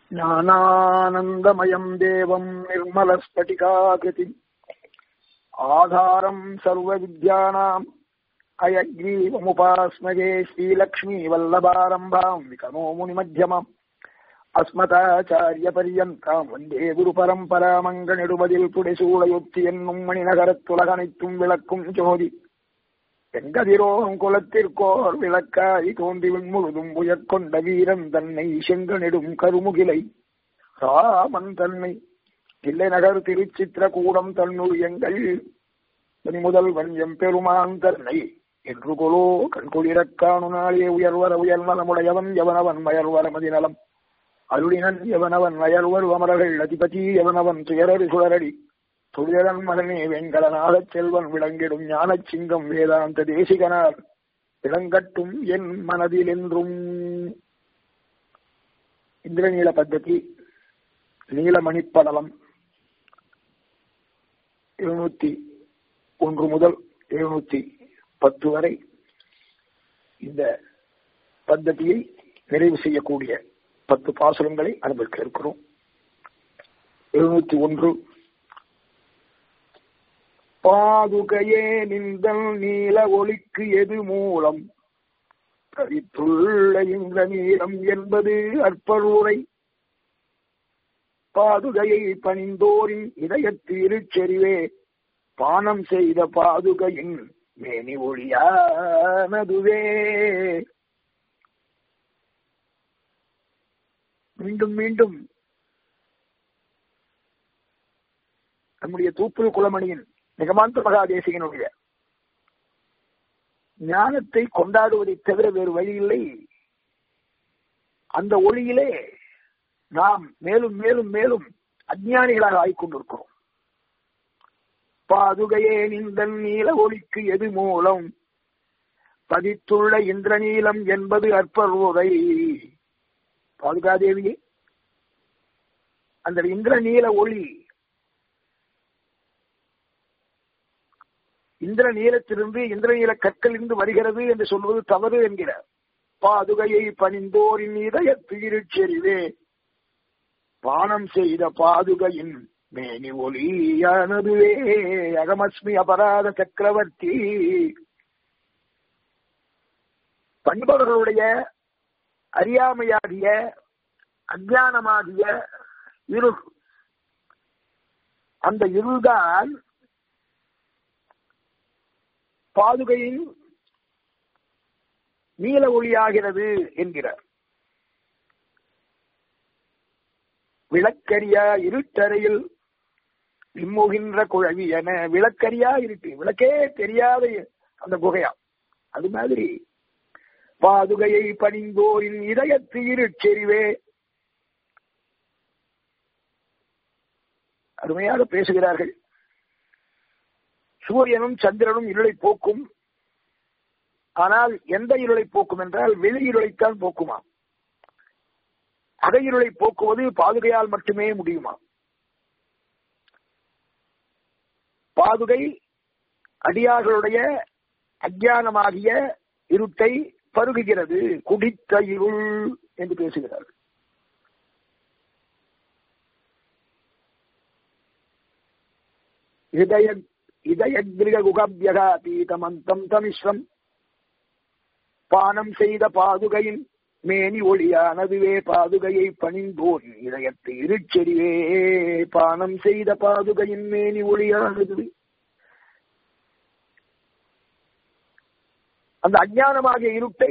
ज्ञानानन्दमयम् देवम् निर्मलस्फटिकाकृतिम् आधारम् सर्वविद्यानाम् अयग्रीवमुपास्मये श्रीलक्ष्मीवल्लभारम्भाम् विकनो मुनिमध्यमम् அஸ்மதாச்சாரியபரியந்தாம் வந்தே குரு பரம்பராமங்கனிடுமதில் புடைசூடையொத்தி என்னும் மணிநகரத்துலகனைத்தும் விளக்கும் ஜோதி செங்கதிரோம் குலத்திற்கோர் விளக்காய் தோன்றி முழுதும் உயர்கொண்ட வீரன் தன்னை செங்கனிடும் கருமுகிலை ராமன் தன்னை தில்லை நகர் திருச்சித்திரகூடம் தன்னுள் எங்கள் முதல்வன் எம்பெருமான் தன்னை என்று கொலோ கண்குளிரக் காணு நாளே உயர்வர உயர்நலமுடையவன் எவனவன் மயர்வர மதிநலம் அருளினன் எவனவன் அயர்வர் அமரர்கள் அதிபதி எவனவன் துயரடி சுழரடி துயரன் மகனே வெங்கடனாகச் செல்வன் விளங்கிடும் ஞானச் சிங்கம் வேதாந்த தேசிகனார் விளங்கட்டும் என் மனதில் என்றும் இந்திரநீல பத்ததி நீலமணிப்படலம் எழுநூத்தி ஒன்று முதல் எழுநூத்தி பத்து வரை இந்த பத்ததியை நிறைவு செய்யக்கூடிய பத்து பாசுரங்களை அனுபவிக்க இருக்கிறோம் எழுநூத்தி ஒன்று பாதுகையே நிந்தல் நீல ஒளிக்கு எது மூலம் கரித்துள்ள இந்த நீளம் என்பது அற்பரூரை பாதுகையை பணிந்தோரின் இதயத்து இருச்செறிவே பானம் செய்த பாதுகையின் மேனி ஒளியானதுவே மீண்டும் மீண்டும் நம்முடைய தூப்புல் குலமணியின் நிகமாந்த மகாதேசிகனுடைய ஞானத்தை கொண்டாடுவதை தவிர வேறு வழி இல்லை அந்த ஒளியிலே நாம் மேலும் மேலும் மேலும் அஜ்ஞானிகளாக ஆய்கொண்டிருக்கிறோம் பாதுகையே இந்த நீல ஒளிக்கு எது மூலம் பதித்துள்ள இந்திரநீலம் என்பது அற்பருதை பாதுகாதேவியே அந்த இந்திரநீல ஒளி இந்திர நீலத்திலிருந்து இந்திரநீல கற்களிலிருந்து வருகிறது என்று சொல்வது தவறு என்கிறார் பாதுகையை பணிந்தோரின் இதயத்து இருச்செறிவே பானம் செய்த பாதுகையின் மேனி ஒளியானதுவே அகமஸ்மி அபராத சக்கரவர்த்தி பண்பவர்களுடைய அறியாமையாகிய அஜானமாகிய இருள் அந்த இருள்தான் பாதுகையின் நீல ஒளியாகிறது என்கிறார் விளக்கரியா இருட்டறையில் விம்முகின்ற குழவி என விளக்கரியா இருட்டு விளக்கே தெரியாத அந்த குகையா அது மாதிரி பாதுகையை பணிந்தோரின் இதயத்து இருச்செறிவே அருமையாக பேசுகிறார்கள் சூரியனும் சந்திரனும் இருளை போக்கும் ஆனால் எந்த இருளை போக்கும் என்றால் வெளி இருளைத்தான் போக்குமா அகையிருளை போக்குவது பாதுகையால் மட்டுமே முடியுமா பாதுகை அடியார்களுடைய அஜானமாகிய இருட்டை பருகுகிறது குடித்த இருள் என்று பேசுகிறார்கள் இதய இதயகிருக குகபியகாதீதமந்தம் தமிஸ்ரம் பானம் செய்த பாதுகையின் மேனி ஒளியானதுவே பாதுகையை பணிந்தோன் இதயத்து இருச்செறிவே பானம் செய்த பாதுகையின் மேனி ஒளியானதுவே அந்த அஜானமாகிய இருட்டை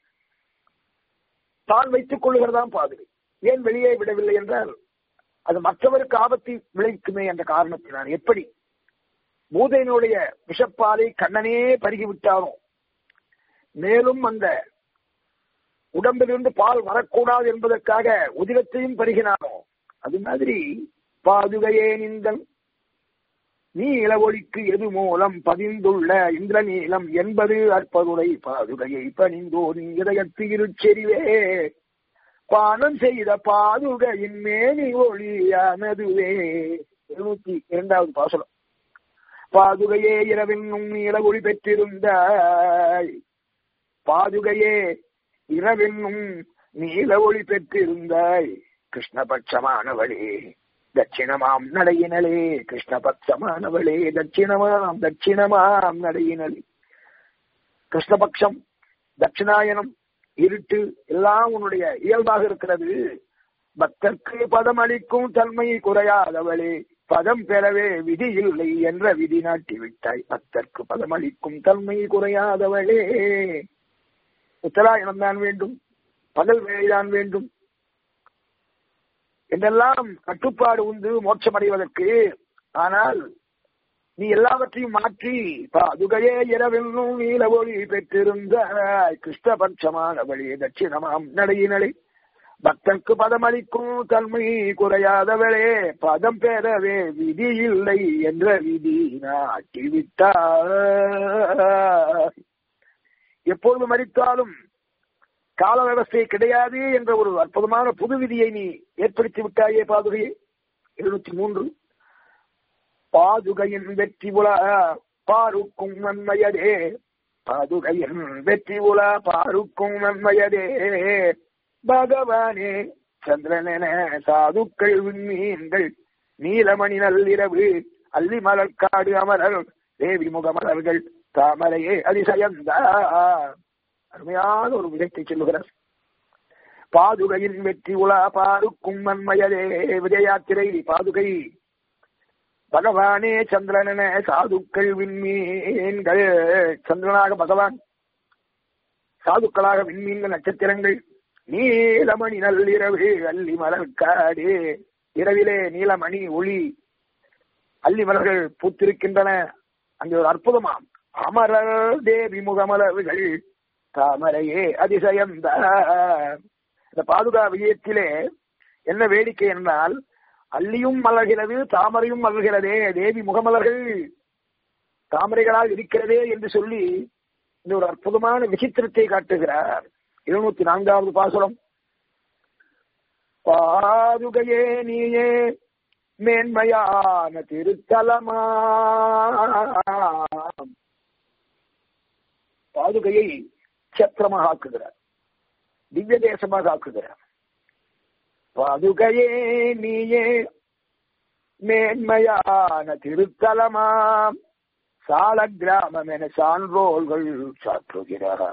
தான் வைத்துக் கொள்ளுகிறதாம் பாதுகை ஏன் வெளியே விடவில்லை என்றால் அது மற்றவருக்கு ஆபத்தை விளைவிக்குமே என்ற காரணத்தினால் எப்படி பூதையினுடைய விஷப்பாலை கண்ணனே பருகிவிட்டாரோ மேலும் அந்த உடம்பிலிருந்து பால் வரக்கூடாது என்பதற்காக உதிரத்தையும் பருகினானோ அது மாதிரி பாதுகையே நிந்தன் நீல ஒளிக்கு எது மூலம் பதிந்துள்ள இந்திர நீளம் என்பது அற்பருடை பாதுகையை பணிந்தோர் இதயத்து இருச்செறிவே பானம் செய்த பாதுகையின் மேனி ஒளியானதுவே இருநூத்தி இரண்டாவது பாசனம் பாதுகையே இரவென்னும் நீல ஒளி பெற்றிருந்தாய் பாதுகையே இரவென்னும் நீல ஒளி பெற்றிருந்தாய் கிருஷ்ணபட்சமானவளே தட்சிணமாம் நடையினலே கிருஷ்ணபட்சமானவளே தட்சிணமாம் தட்சிணமாம் நடையினலே கிருஷ்ணபக்ஷம் தட்சிணாயனம் இருட்டு எல்லாம் உன்னுடைய இயல்பாக இருக்கிறது பக்தர்க்கு பதம் அளிக்கும் தன்மை குறையாதவளே பதம் பெறவே விதி இல்லை என்ற விதி நாட்டி விட்டாய் பக்தர்க்கு பதம் அளிக்கும் தன்மை குறையாதவளே உத்தராயணம் தான் வேண்டும் பகல் வேலைதான் வேண்டும் என்றெல்லாம் கட்டுப்பாடு உண்டு மோட்சமடைவதற்கு ஆனால் நீ எல்லாவற்றையும் மாற்றி பாதுகையே இரவென்னும் நீல ஒளி பெற்றிருந்த கிருஷ்ணபட்சமானவழி தட்சிணமாம் நடையினலை பக்தர்க்கு பதம் அளிக்கும் தன்மை குறையாதவளே பதம் பெறவே விதி இல்லை என்ற விதி நாட்டிவிட்டார் எப்பொழுது மறித்தாலும் கால விவஸ்தை கிடையாது என்ற ஒரு அற்புதமான புது விதியை நீ ஏற்படுத்தி விட்டாயே பாதுகையே எழுநூத்தி மூன்று பாதுகையின் வெற்றி உலா பாருக்கும் நன்மையதே பாதுகையின் வெற்றி உலா பாருக்கும் நன்மையதே பகவானே சந்திரனென சாதுக்கள் விண்மீன்கள் நீலமணி நள்ளிரவு அல்லி மலர்காடு அமரர் தேவி முகமலர்கள் தாமரையே அதிசயந்தா அருமையான ஒரு விதத்தை சொல்லுகிறார் பாதுகையின் வெற்றி உலா பாருக்கும் நன்மையதே விஜயாத்திரை பாதுகை பகவானே சந்திரனென சாதுக்கள் விண்மீன்கள் சந்திரனாக பகவான் சாதுக்களாக விண்மீன்கள் நட்சத்திரங்கள் நீலமணி நள்ளிரவு அல்லி மலர்காடு இரவிலே நீலமணி ஒளி அல்லி மலர்கள் பூத்திருக்கின்றன அங்கே ஒரு அற்புதமாம் அமரர் தேவி முகமலர்கள் தாமரையே அதிசயம் இந்த பாதுகா விஜயத்திலே என்ன வேடிக்கை என்றால் அல்லியும் மலர்கிறது தாமரையும் மலர்கிறதே தேவி முகமலர்கள் தாமரைகளால் இருக்கிறதே என்று சொல்லி இந்த ஒரு அற்புதமான விசித்திரத்தை காட்டுகிறார் இருநூத்தி நான்காவது பாசுரம் பாதுகையே நீயே மேன்மையான திருத்தலமா பாதுகையை சத்திரமாக ஆக்குகிறார் திவ்ய தேசமாக ஆக்குகிறார் பாதுகையே நீயே மேன்மையான திருத்தலமாம் சால கிராமம் என சான்றோர்கள் சாற்றுகிறார்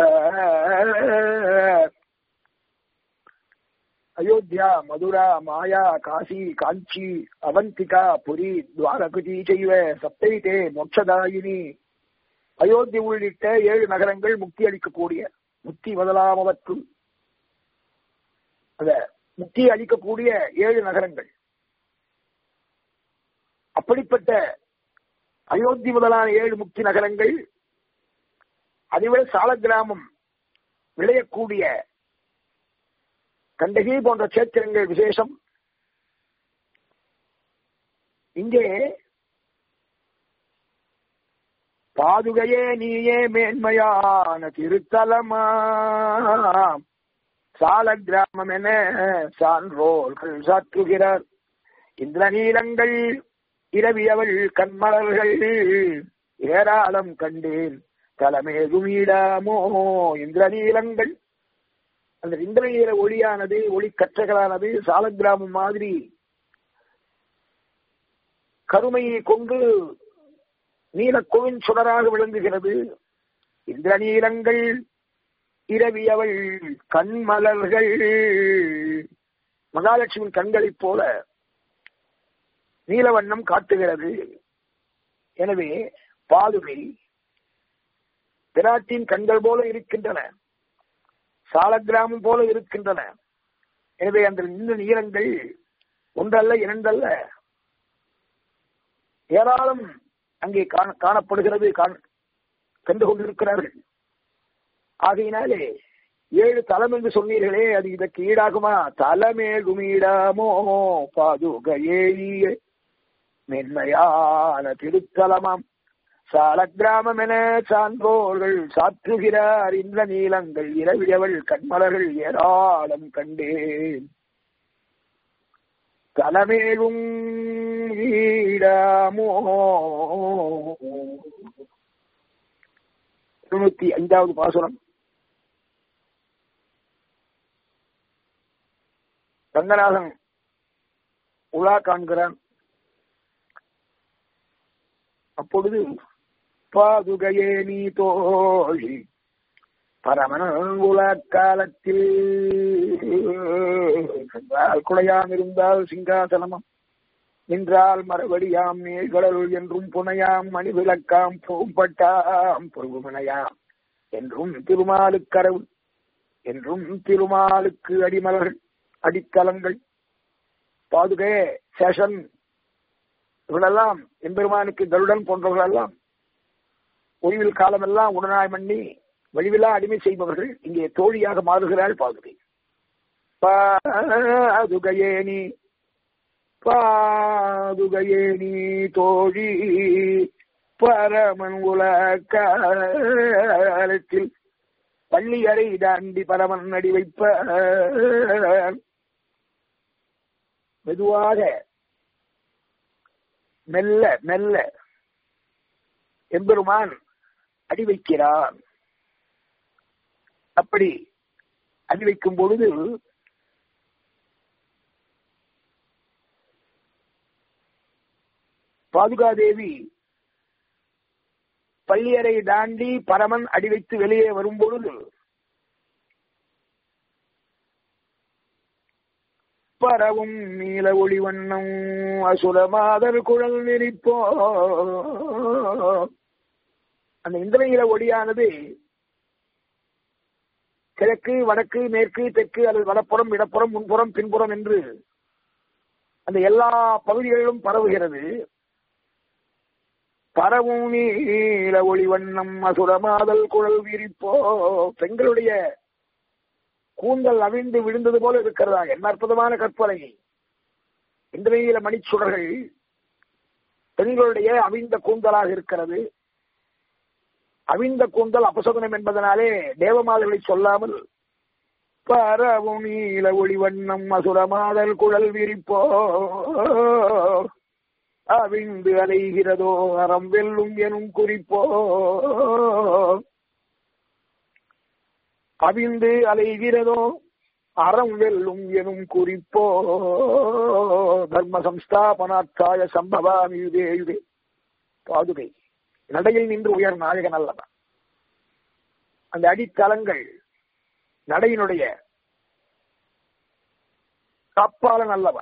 அயோத்தியா மதுரா மாயா காசி காஞ்சி அவந்திகா புரி துவாரகதி செய்வ சப்தைதே மோட்சதாயினி அயோத்தி உள்ளிட்ட ஏழு நகரங்கள் முக்தி அளிக்கக்கூடிய முக்தி முதலாமவற்று அந்த முக்தி அளிக்கக்கூடிய ஏழு நகரங்கள் அப்படிப்பட்ட அயோத்தி முதலான ஏழு முக்தி நகரங்கள் அதைவிட சால கிராமம் விளையக்கூடிய கண்டகி போன்ற சேத்திரங்கள் விசேஷம் இங்கே பாதுகையே நீயே மேன்மையான திருத்தலமா சால கிராமம் என சான்றோர்கள் சாற்றுகிறார் இந்திரநீலங்கள் இரவியவள் கண்மலர்கள் ஏராளம் கண்டேன் தலைமேகுமீடாமோ இந்திரநீலங்கள் அந்த இந்திரநீல ஒளியானது ஒளி கற்றைகளானது சாலக்கிராமம் மாதிரி கருமையை கொண்டு நீலக்கோவின் சுடராக விளங்குகிறது இந்திரநீலங்கள் இரவியவள் கண்மலர்கள் மகாலட்சுமியின் கண்களைப் போல நீலவண்ணம் காட்டுகிறது எனவே பாதுகை பிராட்டின் கண்கள் போல இருக்கின்றன சாலக்கிராமம் போல இருக்கின்றன எனவே அந்த இந்த நீளங்கள் ஒன்றல்ல இரண்டல்ல ஏராளம் அங்கே காணப்படுகிறது கண்டு கொண்டிருக்கிறார்கள் ஆகையினாலே ஏழு தலம் என்று சொன்னீர்களே அது இதற்கு ஈடாகுமா தலமேகுமீடாமோ பாதுகையே மென்மையான திருத்தலமாம் சால கிராமம் என சான்றோர்கள் சாற்றுகிறார் இந்த நீளங்கள் இரவியவள் கண்மலர்கள் ஏராளம் கண்டேன் தலைமேலும் ஈடாமோ இருநூத்தி ஐந்தாவது பாசுரம் ரங்கநாதன் உலா காண்கிறான் அப்பொழுது பாதுகையே நீ தோழி பரமன் உலக்காலத்தில் சென்றால் குலையாம் இருந்தால் சிங்காசனமும் நின்றால் மறுபடியாம் நீழ்கடல் என்றும் புனையாம் மணிவிளக்காம் பூம்பட்டாம் பொருகுமனையாம் என்றும் திருமாலுக்கரவு என்றும் திருமாலுக்கு அடிமலர்கள் அடித்தலங்கள் பாதுகே சேஷன் இவர்களெல்லாம் எம்பெருமானுக்கு கருடன் போன்றவர்களெல்லாம் ஓய்வில் காலமெல்லாம் உடனாய் மண்ணி வழிவிலா அடிமை செய்பவர்கள் இங்கே தோழியாக மாறுகிறாள் பாதுகை பாதுகையே நீ பாதுகையே நீ தோழி பரமன் உலகத்தில் பள்ளி அறை தாண்டி பரமன் அடி வைப்ப மெதுவாக மெல்ல மெல்ல எம்பெருமான் அடி வைக்கிறான் அப்படி அடி வைக்கும் பொழுது பாதுகாதேவி பள்ளியறை தாண்டி பரமன் அடி வைத்து வெளியே வரும்பொழுது பரவும் நீல ஒளி வண்ணம் அசுரமாதர் குழல் நெறிப்போ அந்த இந்திரநீல ஒளியானது கிழக்கு வடக்கு மேற்கு தெற்கு அல்லது வடப்புறம் இடப்புறம் முன்புறம் பின்புறம் என்று அந்த எல்லா பகுதிகளிலும் பரவுகிறது பரவும் நீல ஒளி வண்ணம் அசுரமாதல் குழல் விரிப்போ பெண்களுடைய கூந்தல் அவிழ்ந்து விழுந்தது போல இருக்கிறதா என்ன அற்புதமான கற்பனை இந்திரநீல மணிச்சுடர்கள் பெண்களுடைய அவிழ்ந்த கூந்தலாக இருக்கிறது அவிழ்ந்த கூந்தல் அபசகுனம் என்பதனாலே தேவமாதர்களை சொல்லாமல் பரவும் நீல ஒளி வண்ணம் அசுரமாதல் குழல் விரிப்போ அவிழ்ந்து அலைகிறதோ அறம் வெல்லும் எனும் குறிப்போ அவிழ்ந்து அலைகிறதோ அறம் வெல்லும் எனும் குறிப்போ தர்ம சம்ஸ்தாபனாத்தாய சம்பவாமி யுதே யுதே பாதுகை நடையில் நின்று உயர் நாயகன் அல்லவா அந்த அடித்தளங்கள் நடையினுடைய காப்பாளன் அல்லவா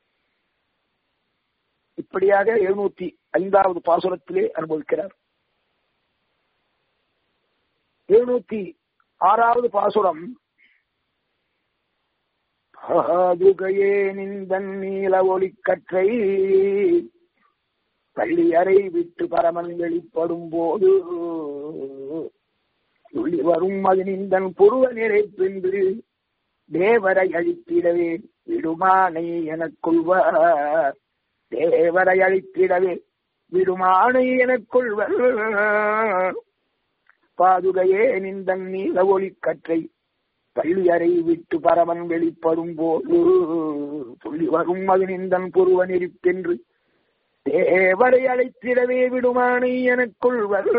இப்படியாக எழுநூத்தி ஐந்தாவது பாசுரத்திலே அனுபவிக்கிறார் எழுநூத்தி ஆறாவது பாசுரம் பாதுகையே நிந்தன் நீல ஒளிக்கற்றை பள்ளி அறை விட்டு பரமன் வெளிப்படும் போது துள்ளி வரும் அது நிந்தன் புருவ நிறைப்பென்று தேவரை அழித்திடவே விடுமானை எனக்குள்வார் தேவரை அழித்திடவே விடுமானை எனக்குள்வர் பாதுகையே நிந்தன் நீல ஒளிக்கற்றை பள்ளி அறை விட்டு பரமன் வெளிப்படும் போது துள்ளி வரும் அது நிந்தன் புருவ நெறிப்பென்று தேவரை அழைத்திடவே விடுமானை எனக்குள்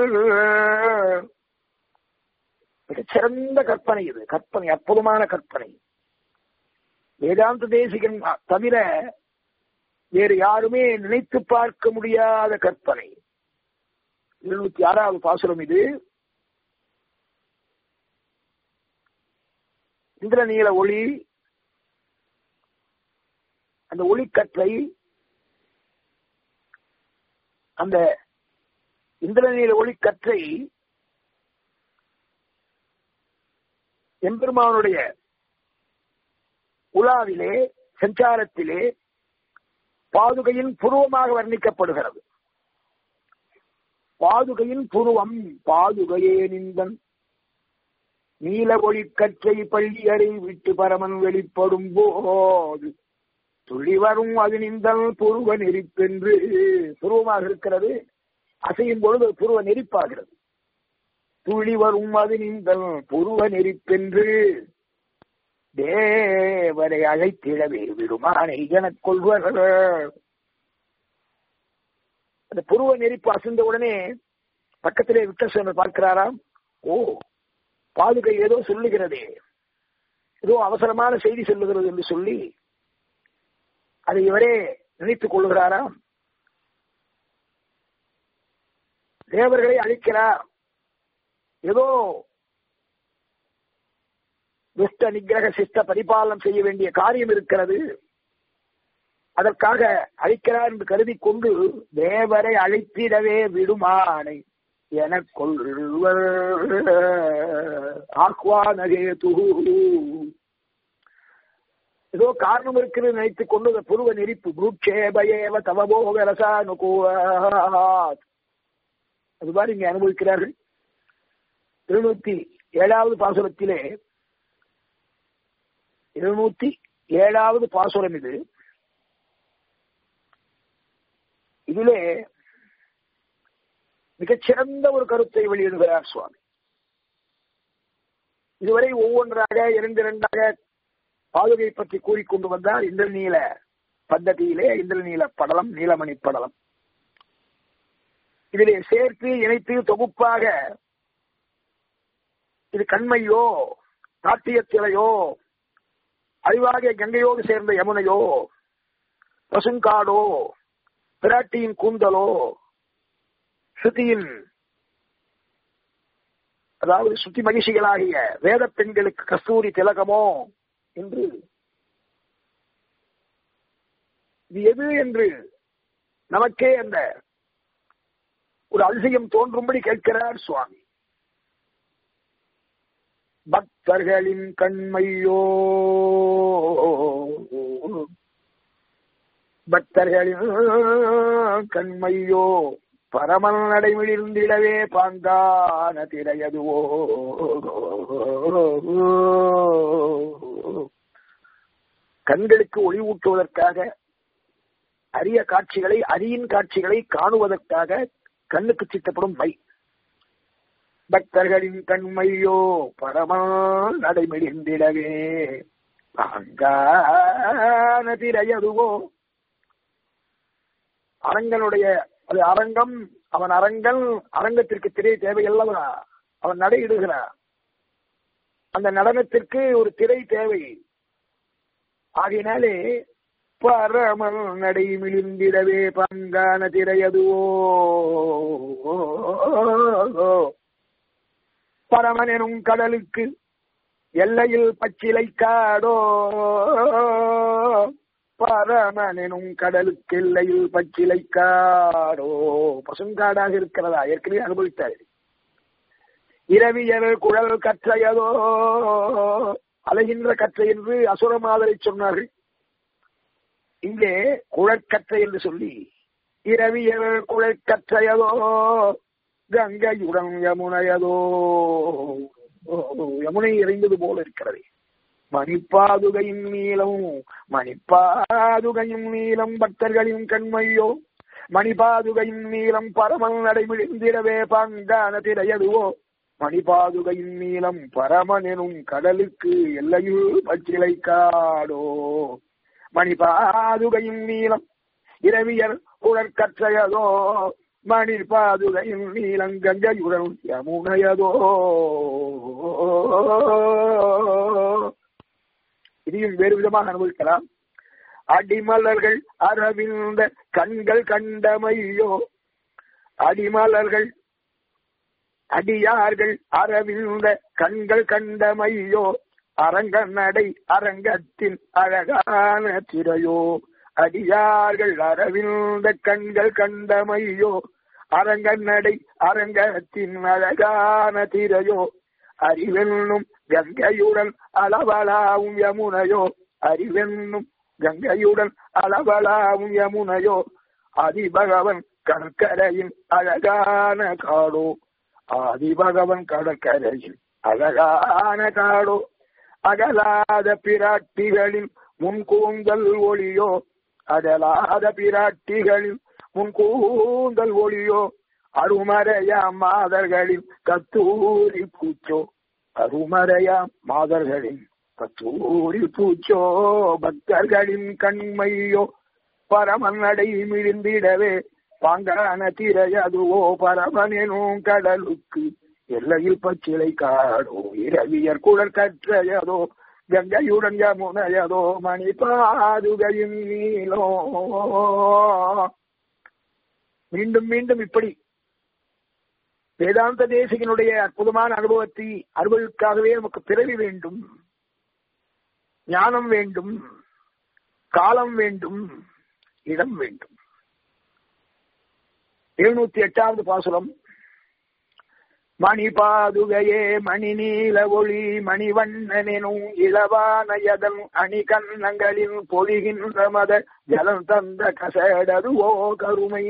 சிறந்த கற்பனை இது கற்பனை அற்புதமான கற்பனை வேதாந்த தேசிகன் தவிர வேறு யாருமே நினைத்து பார்க்க முடியாத கற்பனை இருநூத்தி ஆறாவது பாசுரம் இது இந்திரநீல ஒளி அந்த ஒளிக்கற்றை அந்த இந்திரநீல ஒளிக்கற்றை எம்பெருமானுடைய உலாவிலே சஞ்சாரத்திலே பாதுகையின் புருவமாக வர்ணிக்கப்படுகிறது பாதுகையின் புருவம் பாதுகையே நிந்தன் நீல ஒளிக்கற்றை பள்ளியறை விட்டு பரமன் வெளிப்படும் போது துள்ளி வரும் அது நிந்தல் புருவ நெறிப்பென்று புருவமாக இருக்கிறது அசையும் பொழுது புருவ நெறிப்பாகிறது துள்ளி வரும் அது நிந்தல் புருவ நெறிப்பென்று தேவரை அழைத்திடவே விடுமானை எனக் கொள்வர் அந்த புருவ நெறிப்பு அசைந்த உடனே பக்கத்திலே விக்டர் பார்க்கிறாராம் ஓ பாதுகை ஏதோ சொல்லுகிறதே ஏதோ அவசரமான செய்தி சொல்லுகிறது என்று சொல்லி அதை இவரே நினைத்துக் கொள்கிறாராம் தேவர்களை அழிக்கிறார் ஏதோ துஷ்ட நிகிரக சிஷ்ட பரிபாலனம் செய்ய வேண்டிய காரியம் இருக்கிறது அதற்காக அழிக்கிறார் என்று கருதி கொண்டு தேவரை அழைத்திடவே விடுமானை என கொள்வர் ஆஹ்வானகேது ஏதோ காரணம் இருக்கிறது நினைத்துக் கொண்டு அந்த புருவ நெறிப்பு புருட்சேபயேவ தவபோ விரசானுகூலாத் அது மாதிரி இங்க அனுபவிக்கிறார்கள் இருநூத்தி ஏழாவது பாசுரத்திலே இருநூத்தி ஏழாவது பாசுரம் இது இதிலே மிகச்சிறந்த ஒரு கருத்தை வெளியிடுகிறார் சுவாமி இதுவரை ஒவ்வொன்றாக இரண்டு இரண்டாக பாதுகை பற்றி கூறிக்கொண்டு வந்தார் இந்திரநீல பద్ధதியிலே இந்திரநீல படலம் நீலமணி படலம் இதிலே சேர்த்து இணைத்து தொகுப்பாக இது கண்மையோ நாட்டியத்திலையோ அறிவாகிய கங்கையோடு சேர்ந்த யமுனையோ பசுங்காடோ பிராட்டியின் கூந்தலோ ஸ்ருதியின் அதாவது சுத்தி மகிழ்ச்சிகளாகிய வேத பெண்களுக்கு கஸ்தூரி திலகமோ என்று இது எது என்று நமக்கே அந்த ஒரு அதிசயம் தோன்றும்படி கேட்கிறார் சுவாமி பக்தர்களின் கண்மையோ பக்தர்களின் கண்மையோ பரமன் நடைமிழிருந்திடவே பாங்கான திரையதுவோ கண்களுக்கு ஒளி ஊட்டுவதற்காக அரிய காட்சிகளை அரியின் காட்சிகளை காணுவதற்காக கண்ணுக்கு சித்தப்படும் மை பக்தர்களின் கண்மையோ பரமா நடைமிழிந்திடவே பாங்கான திரையதுவோ அரங்கனுடைய அது அரங்கம் அவன் அரங்கன் அரங்கத்திற்கு திரை தேவையல்லவா அவன் நடையிடுகிறான் அந்த நடனத்திற்கு ஒரு திரை தேவை ஆகினாலே பரமல் நடை மிளிர்ந்திடவே பங்கான திரையதுவோ பரமன் எனும் கடலுக்கு எல்லையில் பச்சிலை காடோ பரமனும் கடலுக்கு எல்லையில் பச்சிலை காடோ பசுங்காடாக இருக்கிறதா ஏற்கனவே அனுபவித்தார் இரவியல் குழல் கற்றையதோ அலைகின்ற கற்றை என்று அசுரமாதரை சொன்னார்கள் இங்கே குழற்கற்றை என்று சொல்லி இரவியல் குழற்கற்றையதோ கங்கையுடன் யமுனையதோ யமுனை இறைந்தது போல இருக்கிறது மணிப்பாதுகையின் நீளம் மணிப்பாதுகையும் நீளம் பக்தர்களின் கண்மையோ மணிபாதுகையின் நீளம் பரமன் நடைமிழிந்திடவே பாங்கான திரையதுவோ மணிபாதுகையின் நீளம் பரமன் எனும் கடலுக்கு எல்லையில் பச்சிலை காடோ மணிபாதுகையின் நீளம் இரவியர் உடற்கற்றையதோ மணி பாதுகையின் நீளம் கங்கையுடன் யமுனையதோ இதையும் வேறு விதமாக அனுபவிக்கலாம் அடிமலர்கள் அரவிந்த கண்கள் கண்டமையோ அடிமலர்கள் அடியார்கள் அரவிந்த கண்கள் கண்டமையோ அரங்க நடை அரங்கத்தின் அழகான திரையோ அடியார்கள் அரவிந்த கண்கள் கண்டமையோ அரங்க நடை அரங்கத்தின் அழகான திரையோ அறிவென்னும் கங்கையுடன் அளவலாவும் யமுனையோ அறிவென்னும் கங்கையுடன் அளவலாவும் யமுனையோ ஆதிபகவன் கடற்கரையின் அழகான காடோ ஆதிபகவன் கடற்கரையில் அழகான காடோ அகலாத பிராட்டிகளின் முன்கூந்தல் ஒளியோ அகலாத பிராட்டிகளின் முன்கூந்தல் ஒளியோ அருமறையா மாதர்களின் கத்தூரி பூச்சோ அருமறையா மாதர்களின் கத்தூரி பூச்சோ பக்தர்களின் கண்மையோ பரமன் நடை மிழிந்திடவே பாங்கான திரையதுவோ பரமனெனும் கடலுக்கு எல்லையில் பச்சிலை காடோ இரவியர் குழல் கற்றையதோ கங்கையுடன் யமுனையதோ மணி பாதுகையும் நீலோ மீண்டும் மீண்டும் இப்படி வேதாந்த தேசிகனுடைய அற்புதமான அனுபவத்தை அறுவலுக்காகவே நமக்கு பிறவி வேண்டும் ஞானம் வேண்டும் காலம் வேண்டும் இடம் வேண்டும் எழுநூத்தி எட்டாவது பாசுரம் மணி பாதுகையே மணி நீல ஒளி மணிவண்ணனும் இளவானயதன் அணி கண்ணங்களில் பொழிகின்ற மத ஜலம் தந்த கசடதுவோ கருமை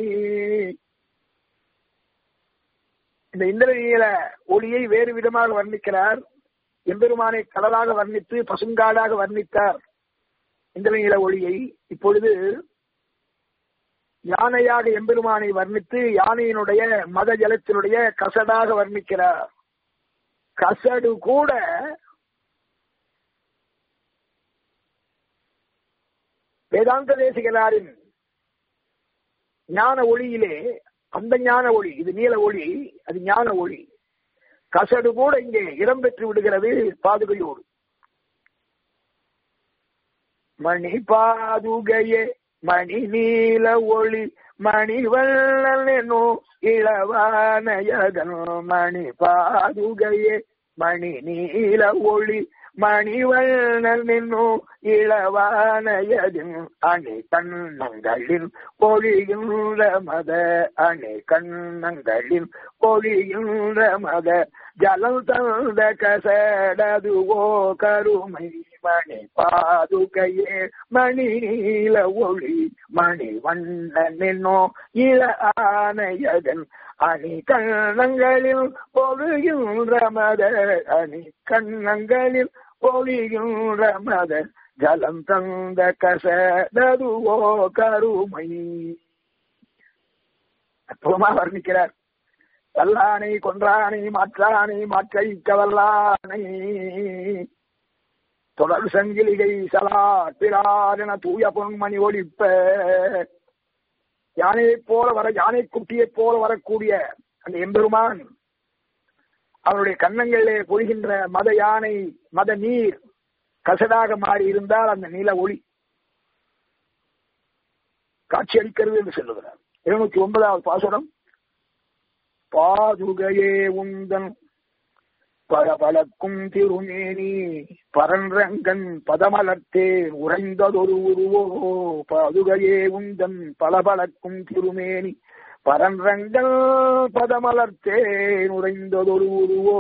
இந்த இந்திரநீல ஒளியை வேறு விதமாக வர்ணிக்கிறார் எம்பெருமானை கடலாக வர்ணித்து பசுங்காடாக வர்ணித்தார் இந்திரநீல ஒளியை இப்பொழுது யானையாக எம்பெருமானை வர்ணித்து யானையினுடைய மத ஜலத்தினுடைய கசடாக வர்ணிக்கிறார் கசடு கூட வேதாந்த தேசிகளாரின் ஞான ஒளியிலே அந்த ஞான ஒளி இது நீல ஒளி அது ஞான ஒளி கசடு கூட இங்கே இடம் பெற்று விடுகிறது பாதுகையோடு மணி பாதுகையே மணி நீல ஒளி மணி வல்லனோ இளவானயதன் மணி பாதுகையே மணி நீல ஒளி மணிவண்ணனோ இளவானயதின் அணி கண்ணங்களின் பொழிகின்ற மத அணி கண்ணங்களின் பொழிகின்ற மத ஜலம் தந்த கசடதுவோ கருமை மணி பாதுகையே மணி நீல ஒளி மணி வண்ணனோ இள ஆனையதன் அணி கண்ணங்களில் பொழுகின்ற மத அணி கண்ணங்களில் பொழிகின்ற மத ஜலம் தந்த கசடதுவோ கருமை அற்புதமா வர்ணிக்கிறார் வல்லானை கொன்றானை மாற்றானை மாற்றைக்க வல்லானை தொடர் சங்கிலிகை சலாட்டிராரென தூய பொன்மணி ஒழிப்ப யானையைப் போல வர யானை குட்டியைப் போல வரக்கூடிய அந்த எம்பெருமான் அவனுடைய கன்னங்களிலே பொழிகின்ற மத யானை மத நீர் கசடாக மாறி இருந்தால் அந்த நீல ஒளி காட்சி அளிக்கிறது என்று சொல்லுகிறார் இருநூத்தி ஒன்பதாவது பாசுரம் பாதுகையே உந்தன் பளபளக்கும் திருமேனி பரன்றங்கன் பதமலர்த்தேன் உறைந்ததொரு உருவோ பாதுகையே உந்தன் பளபளக்கும் திருமேனி பரன்றங்கள் பதமலர்த்தேன் உறைந்ததொரு உருவோ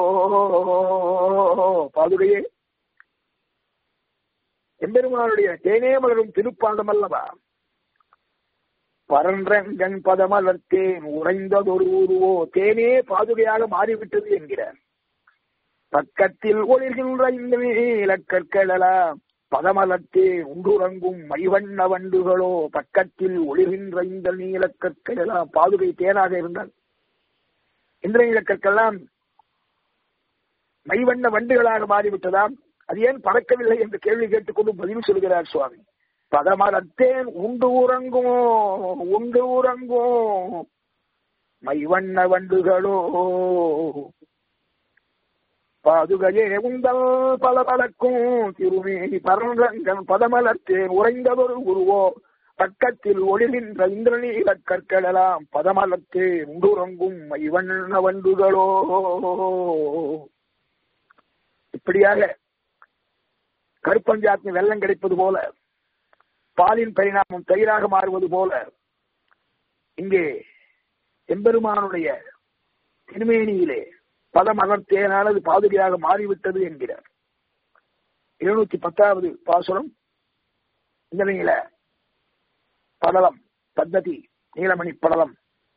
பாதுகையே எம்பெருமானுடைய தேனே மலரும் திருப்பாதம் அல்லவா பரன்றங்கன் பதமலர்த்தேன் உறைந்ததொரு உருவோ தேனே பாதுகையாக மாறிவிட்டது என்கிறார் பக்கத்தில் ஒளிர்கின்ற இந்த நீலக்கற்களெல்லாம் பதமலத்தே உண்டுறங்கும் மைவண்ண வண்டுகளோ பக்கத்தில் ஒளிர்கின்ற இந்த நீலக்கற்கள் எல்லாம் பாதுகை தேனாக இருந்தால் இந்த நீலக்கற்கெல்லாம் மைவண்ண வண்டுகளாக மாறிவிட்டதாம் அது ஏன் பறக்கவில்லை என்று கேள்வி கேட்டுக்கொண்டு பதில் சொல்கிறார் சுவாமி பதமலத்தேன் உண்டு உறங்குமோ உண்டு உறங்கும் மைவண்ண வண்டுகளோ பாதுகையே உங்கள் பல பலக்கும் திருமேனி பரங்கன் பதமலர்த்தேன் உறைந்ததொரு உருவோ பக்கத்தில் ஒளிகின்ற இந்திரநீல கற்களெல்லாம் பதமலர்த்தேன் உண்டுறங்கும் மைவண்ண வண்டுகளோ இப்படியாக கருப்பஞ்சாத்தின் வெள்ளம் கிடைப்பது போல பாலின் பரிணாமம் தயிராக மாறுவது போல இங்கே எம்பெருமானுடைய திருமேனியிலே பதமலர்த்தேனானது பாதுகையாக மாறிவிட்டது என்கிறார் இருநூத்தி பத்தாவது பாசுரம் இந்த நீல படலம் பத்ததி நீலமணி படலம்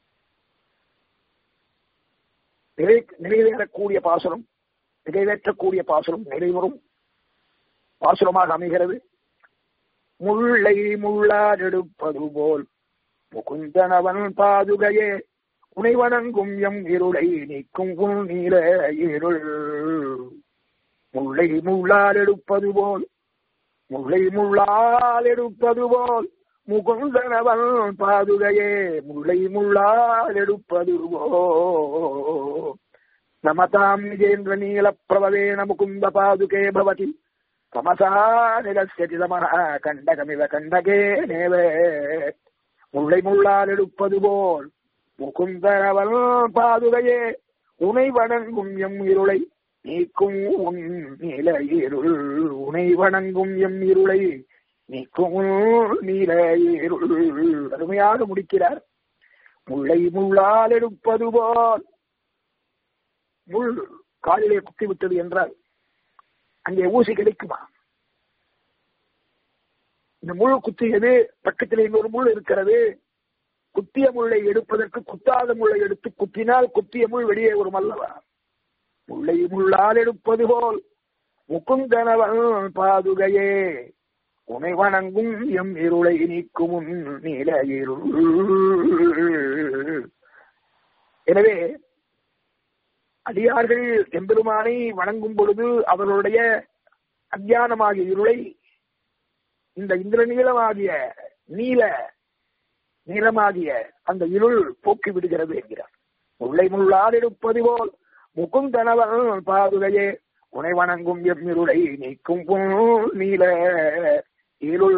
நிறை நிறைவேறக்கூடிய பாசுரம் நிறைவேற்றக்கூடிய பாசுரம் நிறைவரும் பாசுரமாக அமைகிறது முல்லை முள்ளாரெடுப்பது போல் முகுந்தனவன் பாதுகையே உனை வணங்கும் எம் இருளை நீக்கும் உன் நீல இருள் முல்லை முள்ளால் எடுப்பது போல் முல்லை முள்ளால் எடுப்பது போல் முகுந்தனவன் பாதுகையே முல்லை முள்ளால் எடுப்பது போ நமதாம் நிஜேந்திர நீல பிரபவேன முகுந்த பாதுகே பவதி தமசா நிலஸ்யதி தமஹ கண்டகமிவ கண்டகே நேவே முள்ளை முள்ளால் எடுப்பது போல் முகுந்தரவல் பாதுகையே உனை வணங்கும் எம் இருளை நீக்கும் உன் நீல இருள் உனை வணங்கும் எம் இருளை நீக்கும் உன் நீல இருள் அருமையாக முடிக்கிறார் முள்ளை முள்ளால் எடுப்பது போல் முள் காலிலே குத்தி விட்டது என்றால் அங்கே ஊசி கிடைக்குமா இந்த முள் குத்தியது பக்கத்தில் இன்னொரு முள் இருக்கிறது குத்திய முள்ளை எடுப்பதற்கு குத்தாத முள்ளை எடுத்து குத்தினால் குத்திய முள் வெளியே வரும் அல்லவா முள்ளை முள்ளால் எடுப்பது போல் முகுந்தனவன் பாதுகையே உனை வணங்கும் எம் இருளை நீக்கும் உன் நீல இருள் எனவே அடியார்கள் எம்பெருமானை வணங்கும் பொழுது அவர்களுடைய அஜானமாகிய இருளை இந்த இந்திரநீளமாகிய நீல நீளமாகிய அந்த இருள் போக்கி விடுகிறது என்கிறார் முல்லை முள்ளால் எடுப்பது போல் முகுந்தனவன் பாதுகையே உனை வணங்கும் எம் இருளை நீக்கும் நீல இருள்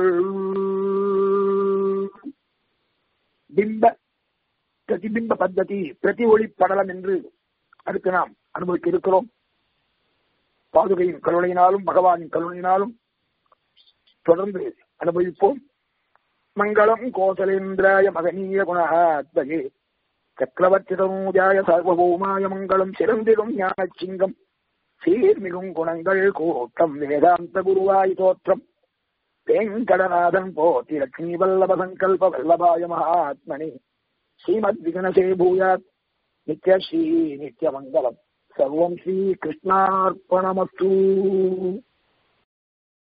பிம்ப பிரதிபிம்ப பத்ததி பிரதி ஒளி படலம் என்று அடுத்து நாம் அனுபவிக்க இருக்கிறோம் பாதுகையின் கருணையினாலும் பகவானின் கருணையினாலும் தொடர்ந்து அனுபவிப்போம் மங்களம் கோசலேந்திராய மகனீய குணாத்மகே சக்கரவர்த்தி தனூஜாய சர்வபௌமாய மங்களம் சிறந்திடும் ஞான சிங்கம் சீர்மிகும் குணங்கள் கூட்டம் வேதாந்த குருவாய் தோற்றம் வேங்கடநாதன் போத்தி லட்சுமி வல்லப சங்கல்ப வல்லபாய மகாத்மனி ஸ்ரீமத் விகனசே பூயாத் நித்யஸ்ரீ நித்யமங்கலம் சர்வம் ஸ்ரீ கிருஷ்ணார்ப்பணமஸ்து